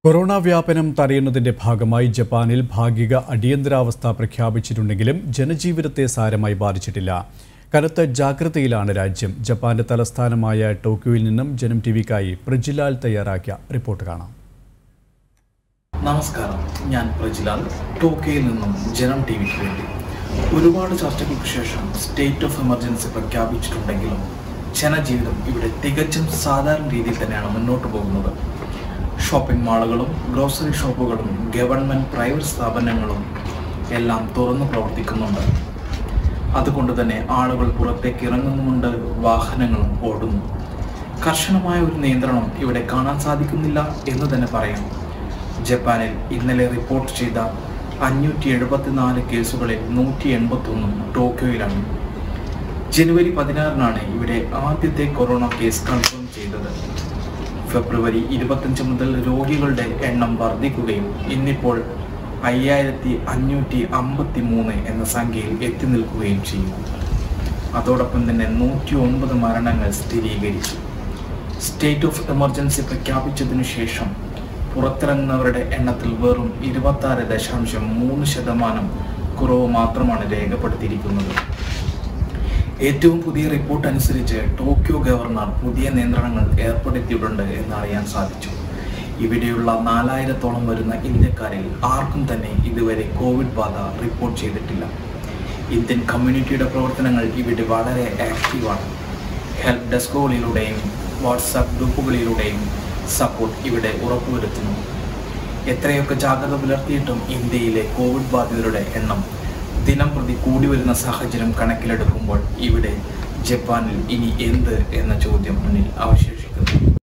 corona വ്യാപനം തടയുന്നതിന്റെ ഭാഗമായി ജപ്പാനിൽ ഭാഗിക അടിയന്തരാവസ്ഥ പ്രഖ്യാപിച്ചിട്ടുണ്ടെങ്കിലും ജനജീവിതത്തെ സാരമായി ബാധിച്ചിട്ടില്ല കനത്ത ജാഗ്രതയിലാണ് രാജ്യം ജപ്പാന്റെ തലസ്ഥാനമായ ടോക്കിയോയിൽ നിന്നും ജനം ടി വിക്കായി പ്രജിലാൽ തയ്യാറാക്കിയ റിപ്പോർട്ട് കാണാം നമസ്കാരം ഞാൻ പ്രജിലാൽ ടോക്കിയോയിൽ നിന്നും ജനം ടി വിക്ക് വേണ്ടി ഒരുപാട് ചർച്ചകൾക്ക് ശേഷം സ്റ്റേറ്റ് ഓഫ് എമർജൻസി പ്രഖ്യാപിച്ചിട്ടുണ്ടെങ്കിലും ജനജീവിതം ഇവിടെ തികച്ചും സാധാരണ രീതിയിൽ തന്നെയാണ് മുന്നോട്ട് പോകുന്നത് ഷോപ്പിംഗ് മാളുകളും ഗ്രോസറി ഷോപ്പുകളും ഗവൺമെൻറ് പ്രൈവറ്റ് സ്ഥാപനങ്ങളും എല്ലാം തുറന്നു പ്രവർത്തിക്കുന്നുണ്ട് അതുകൊണ്ട് തന്നെ ആളുകൾ പുറത്തേക്ക് ഇറങ്ങുന്നുമുണ്ട് വാഹനങ്ങളും ഓടുന്നു കർശനമായ ഒരു നിയന്ത്രണം ഇവിടെ കാണാൻ സാധിക്കുന്നില്ല എന്ന് തന്നെ പറയാം ജപ്പാനിൽ ഇന്നലെ റിപ്പോർട്ട് ചെയ്ത അഞ്ഞൂറ്റി എഴുപത്തിനാല് കേസുകളിൽ നൂറ്റി എൺപത്തൊന്നും ടോക്കിയോയിലാണ് ജനുവരി പതിനാറിനാണ് ഇവിടെ ആദ്യത്തെ കൊറോണ കേസ് കൺഫേം ചെയ്തത് ഫെബ്രുവരി ഇരുപത്തഞ്ച് മുതൽ രോഗികളുടെ എണ്ണം വർദ്ധിക്കുകയും ഇന്നിപ്പോൾ അയ്യായിരത്തി അഞ്ഞൂറ്റി അമ്പത്തി മൂന്ന് എന്ന സംഖ്യയിൽ എത്തി നിൽക്കുകയും ചെയ്യും അതോടൊപ്പം തന്നെ നൂറ്റി ഒൻപത് മരണങ്ങൾ സ്ഥിരീകരിച്ചു സ്റ്റേറ്റ് ഓഫ് എമർജൻസി പ്രഖ്യാപിച്ചതിനു ശേഷം പുറത്തിറങ്ങുന്നവരുടെ എണ്ണത്തിൽ വെറും ഇരുപത്തി ആറ് ദശാംശം മൂന്ന് ശതമാനം കുറവ് മാത്രമാണ് രേഖപ്പെടുത്തിയിരിക്കുന്നത് ഏറ്റവും പുതിയ റിപ്പോർട്ട് അനുസരിച്ച് ടോക്കിയോ ഗവർണർ പുതിയ നിയന്ത്രണങ്ങൾ ഏർപ്പെടുത്തിയിട്ടുണ്ട് എന്ന് അറിയാൻ സാധിച്ചു ഇവിടെയുള്ള നാലായിരത്തോളം വരുന്ന ഇന്ത്യക്കാരിൽ ആർക്കും തന്നെ ഇതുവരെ കോവിഡ് ബാധ റിപ്പോർട്ട് ചെയ്തിട്ടില്ല ഇന്ത്യൻ കമ്മ്യൂണിറ്റിയുടെ പ്രവർത്തനങ്ങൾ ഇവിടെ വളരെ ആക്റ്റീവാണ് ഹെൽപ്പ് ഡെസ്കുകളിലൂടെയും വാട്സാപ്പ് ഗ്രൂപ്പുകളിലൂടെയും സപ്പോർട്ട് ഇവിടെ ഉറപ്പുവരുത്തുന്നു എത്രയൊക്കെ ജാഗ്രത പുലർത്തിയിട്ടും ഇന്ത്യയിലെ കോവിഡ് ബാധിതരുടെ എണ്ണം ദിനം പ്രതി കൂടി വരുന്ന സാഹചര്യം കണക്കിലെടുക്കുമ്പോൾ ഇവിടെ ജപ്പാനിൽ ഇനി എന്ത് എന്ന ചോദ്യം മുന്നിൽ അവശേഷിക്കുന്നു